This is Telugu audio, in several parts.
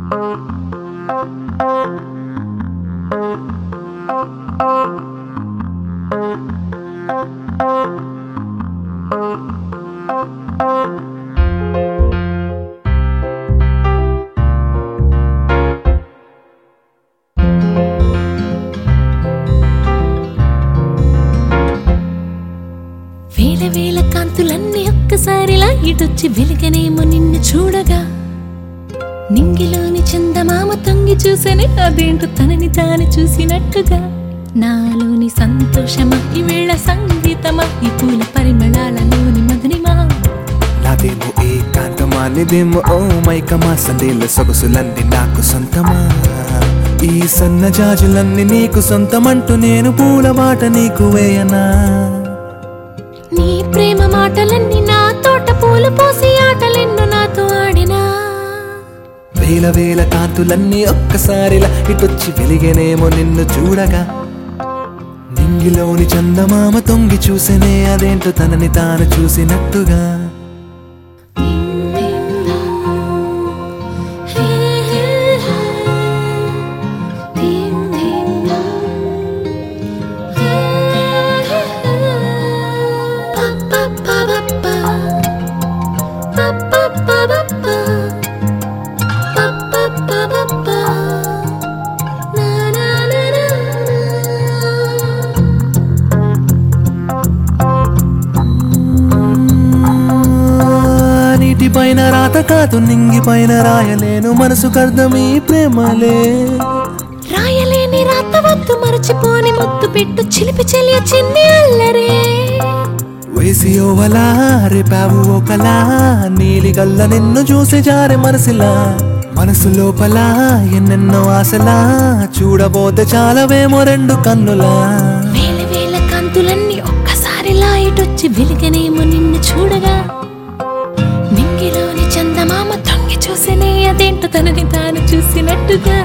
వేల వేల కాంతులన్నీ ఒక్కసారిలా ఇటొచ్చి వెలిగనేమో నిన్ను చూడగా నింగిలోని చందమామ తొంగి చూసని అదేంటో తనని తాను చూసినట్టుగా నాలోని సంతోషమా ఈ వేళ సంగీతమా ఈ పూల పరిమళాలలోని మధురిమా నాదేమో ఏకాంతమా నిదేమో ఓ మైకమా సందేళ్ళ సొగసులన్నీ నాకు సొంతమా ఈ సన్న జాజులన్నీ నీకు సొంతమంటూ నేను పూల బాట నీకు వేయనా నీ ప్రేమ మాటలన్నీ నా తోట పూలు పోసి ఆటలెన్నో నాతో ఆడినా వేల వేల కాంతులన్నీ ఒక్కసారిలా ఇటొచ్చి వెలిగేనేమో నిన్ను చూడగా నింగిలోని చందమామ తొంగి చూసేనే అదేంటో తనని తాను చూసినట్టుగా నీటి పైన రాత కాదు నింగి పైన రాయలేను మనసుకర్థం ఈ ప్రేమలే రాయలేని రాత వద్దు మరచిపోని ముద్దు పెట్టు చిలిపి చెలియ చిన్ని అల్లరే వేసి ఓవలా రేపావు ఒకలా నీలి గల్ల నిన్ను చూసి జారె మనసులా మనసు లోపల ఎన్నెన్నో ఆశలా చూడబోతే చాలవేమో రెండు కన్నులా వేల వేల కాంతులన్నీ ఒక్కసారి లాయిటొచ్చి వెలిగనేమో నిన్ను చూడగా నింగిలోని చందమామ తొంగి చూసినే అదేంటో తనని తాను చూసినట్టుగా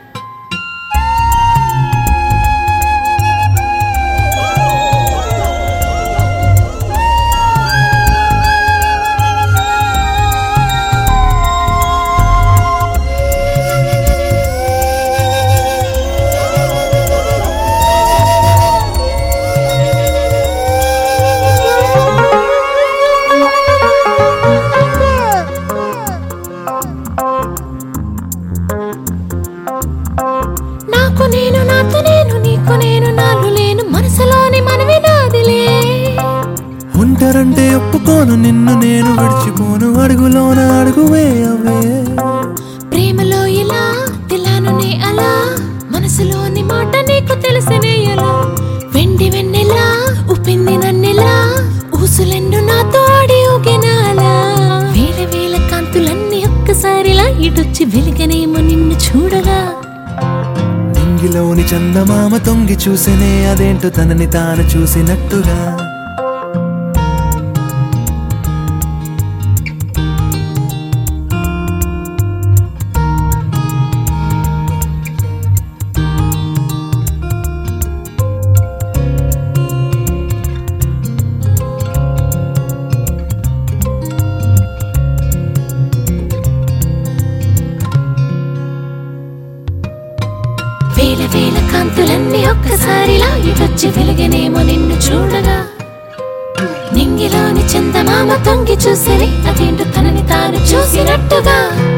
నాకు నేను నాతో నేను నీకు నేను నాలు లేను మనసులోని మనవి నాదిలే ఉంటారంటే ఒప్పుకోను నిన్ను నేను విడిచిపోను అడుగులోన అడుగు వేయవే ప్రేమలో ఇలా తెలాను నే అలా మనసులోని మాట నీకు తెలిసినే ఎలా వెండి వెన్నెలా ఉప్పింది నన్నెలా ఊసులెన్ను నాతో ఆడి ఊగెనాలా వేల వేల కాంతులన్నీ ఒక్కసారిలా ఇటొచ్చి వెలిగనేమో నిన్ను చూడగా నింగిలోని చందమామ తొంగి చూసేనే అదేంటో తనని తాను చూసినట్టుగా వేల వేల కాంతులన్నీ ఒక్కసారిలా ఇటొచ్చి వెలిగనేమో నిన్ను చూడగా నింగిలోని చందమామ తొంగి చూసరి అదేంటో తనని తాను చూసినట్టుగా